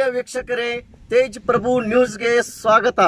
ವೀಕ್ಷಕರೇ ತೇಜ್ ಪ್ರಭು ನ್ಯೂಸ್ಗೆ ಸ್ವಾಗತ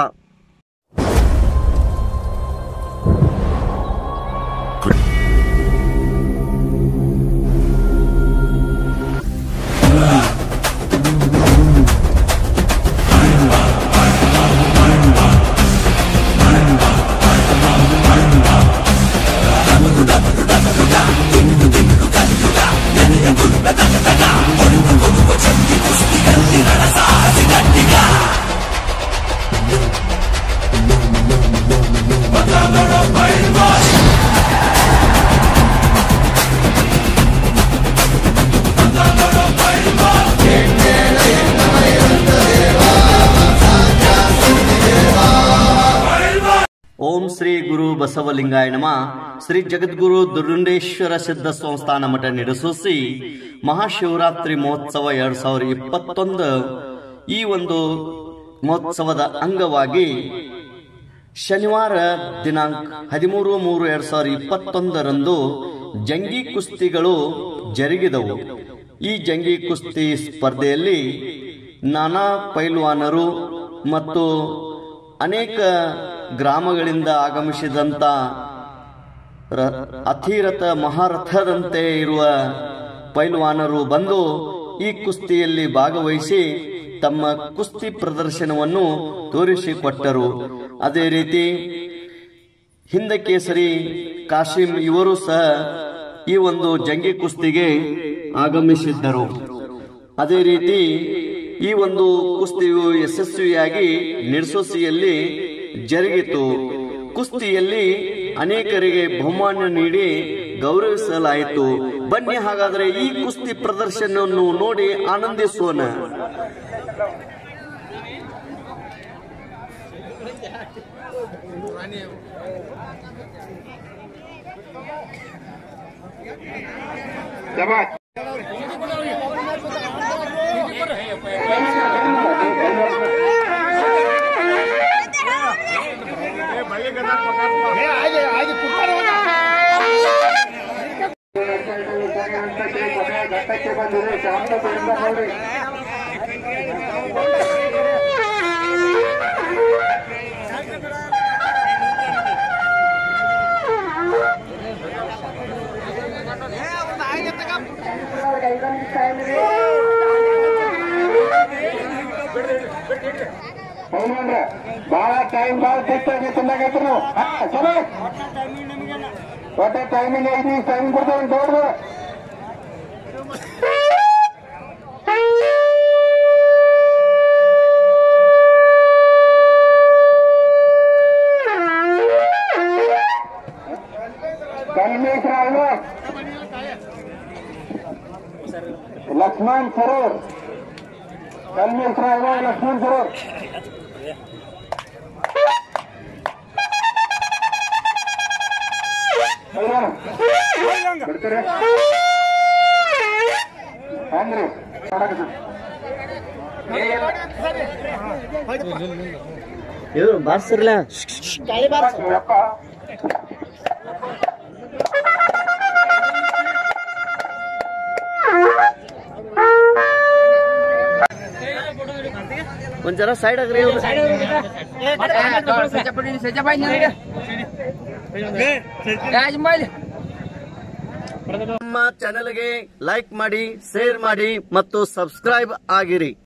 ಓಂ ಶ್ರೀ ಗುರು ಬಸವಲಿಂಗಾಯ ನಮ ಶ್ರೀ ಜಗದ್ಗುರು ದುರುಂಡೇಶ್ವರ ಸಿದ್ಧ ಸಂಸ್ಥಾನ ಮಠ ನಡೆಸೋಸಿ ಮಹಾಶಿವರಾತ್ರಿ ಮಹೋತ್ಸವ ಎರಡ್ ಸಾವಿರದ ಇಪ್ಪತ್ತೊಂದು ಈ ಒಂದು ಮಹೋತ್ಸವದ ಅಂಗವಾಗಿ ಶನಿವಾರ ದಿನಾಂಕ ಹದಿಮೂರು ಮೂರು ಎರಡ್ ಸಾವಿರದ ಇಪ್ಪತ್ತೊಂದರಂದು ಜಂಗಿ ಕುಸ್ತಿಗಳು ಜರುಗಿದವು ಈ ಜಂಗಿ ಕುಸ್ತಿ ಸ್ಪರ್ಧೆಯಲ್ಲಿ ನಾನಾ ಪೈಲ್ವಾನರು ಮತ್ತು ಅನೇಕ ಗ್ರಾಮಗಳಿಂದ ಆಗಮಿಸಿದಂತ ರ- ಅತಿರಥ ಮಹಾರಥದಂತೆ ಇರುವ ಪೈಲ್ವಾನರು ಬಂದು ಈ ಕುಸ್ತಿಯಲ್ಲಿ ಭಾಗವಹಿಸಿ ತಮ್ಮ ಕುಸ್ತಿ ಪ್ರದರ್ಶನವನ್ನು ತೋರಿಸಿಕೊಟ್ಟರು ಅದೇ ರೀತಿ ಹಿಂದ ಕೇಸರಿ ಕಾಶಿಂ ಇವರು ಸಹ ಈ ಒಂದು ಜಂಗಿ ಕುಸ್ತಿಗೆ ಆಗಮಿಸಿದ್ದರು ಅದೇ ರೀತಿ ಈ ಒಂದು ಕುಸ್ತಿಯು ಯಶಸ್ವಿಯಾಗಿ ನಿರ್ಸೋಸಿಯಲ್ಲಿ ಜರುಗಿತು ಕುಸ್ತಿಯಲ್ಲಿ ಅನೇಕರಿಗೆ ಬಹುಮಾನ ನೀಡಿ ಗೌರವಿಸಲಾಯಿತು ಬನ್ನಿ ಹಾಗಾದರೆ ಈ ಕುಸ್ತಿ ಪ್ರದರ್ಶನವನ್ನು ನೋಡಿ ಆನಂದಿಸೋಣ Dapat. ಘಟ್ಟಕ್ಕೆ ಬಂದಿದೆ ಶಾಂತತೆಯಿಂದ ನೋಡಿ ಹೌದನ್ರ ಬಹಳ ಟೈಮ್ ಭಾಳ ತೆಗ್ತಾಗಿ ತಿನ್ನಾಗೈತ್ರಿ ನೀವು ಹಾ, ಚಲೋ ಒಟ್ಟೆ ಟೈಮಿಂಗ್ ಐದು ಟೈಮ್ ಕೊಡ್ತೇವೆ ದೊಡ್ಡದು ಕಲ್ಮೇಶ್ವರ ಅಲ್ವಾ ಲಕ್ಷ್ಮಣ್ ಸರೋರ್ ಕಲ್ಮೇಶ್ವರ ಅಲ್ವಾ ಲಕ್ಷ್ಮಣ್ ಸರೋರ್ ಬಿಡ್ತೀರಿ ಹಂಗ್ರಿ ನೋಡಕತ್ತೀನಿ. ಇದು ಬಾರ್ಸಿರ್ಲ ಯಪ್ಪ ಒಂದ್ ಜರ ಸೈಡ್ ಆಗ್ರಿ ಇವ್ರು. ನಮ್ಮ ಚಾನೆಲ್ಗೆ ಲೈಕ್ ಮಾಡಿ ಶೇರ್ ಮಾಡಿ ಮತ್ತು ಸಬ್ಸ್ಕ್ರೈಬ್ ಆಗಿರಿ